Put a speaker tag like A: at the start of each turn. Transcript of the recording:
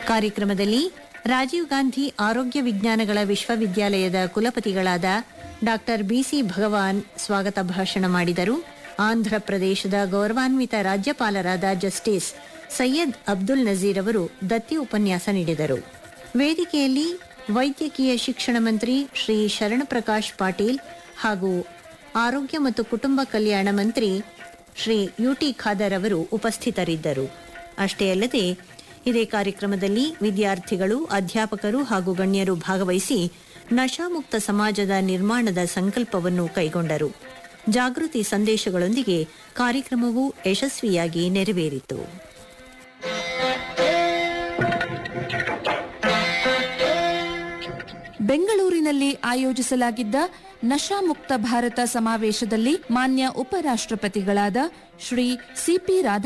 A: ಕಾರ್ಯಕ್ರಮದಲ್ಲಿ ರಾಜೀವ್ ಗಾಂಧಿ ಆರೋಗ್ಯ ವಿಜ್ಞಾನಗಳ ವಿಶ್ವವಿದ್ಯಾಲಯದ ಕುಲಪತಿಗಳಾದ ಡಾಕ್ಟರ್ ಬಿಸಿ ಭಗವಾನ್ ಸ್ವಾಗತ ಭಾಷಣ ಮಾಡಿದರು ಆಂಧ್ರ ಪ್ರದೇಶದ ಗೌರವಾನ್ವಿತ ರಾಜ್ಯಪಾಲರಾದ ಜಸ್ಟಿಸ್ ಸೈಯದ್ ಅಬ್ದುಲ್ ನಜೀರ್ ಅವರು ದತ್ತಿ ಉಪನ್ಯಾಸ ನೀಡಿದರು ವೇದಿಕೆಯಲ್ಲಿ ವೈದ್ಯಕೀಯ ಶಿಕ್ಷಣ ಮಂತ್ರಿ ಶ್ರೀ ಶರಣಪ್ರಕಾಶ್ ಪಾಟೀಲ್ ಹಾಗೂ ಆರೋಗ್ಯ ಮತ್ತು ಕುಟುಂಬ ಕಲ್ಯಾಣ ಮಂತ್ರಿ ಶ್ರೀ ಯುಟಿ ಖಾದರ್ ಅವರು ಉಪಸ್ಥಿತರಿದ್ದರು ಅಷ್ಟೇ ಅಲ್ಲದೆ ಇದೇ ಕಾರ್ಯಕ್ರಮದಲ್ಲಿ ವಿದ್ಯಾರ್ಥಿಗಳು ಅಧ್ಯಾಪಕರು ಹಾಗೂ ಗಣ್ಯರು ಭಾಗವಹಿಸಿ ನಶಾಮುಕ್ತ ಸಮಾಜದ ನಿರ್ಮಾಣದ ಸಂಕಲ್ಪವನ್ನು ಕೈಗೊಂಡರು ಜಾಗೃತಿ ಸಂದೇಶಗಳೊಂದಿಗೆ ಕಾರ್ಯಕ್ರಮವು ಯಶಸ್ವಿಯಾಗಿ ನೆರವೇರಿತು
B: ಬೆಂಗಳೂರಿನಲ್ಲಿ ಆಯೋಜಿಸಲಾಗಿದ್ದ ನಶಾಮುಕ್ತ ಭಾರತ ಸಮಾವೇಶದಲ್ಲಿ ಮಾನ್ಯ ಉಪರಾಷ್ಟ್ರಪತಿಗಳಾದ ಶ್ರೀ ಸಿಪಿ ರಾಧಾಕೃಷ್ಣ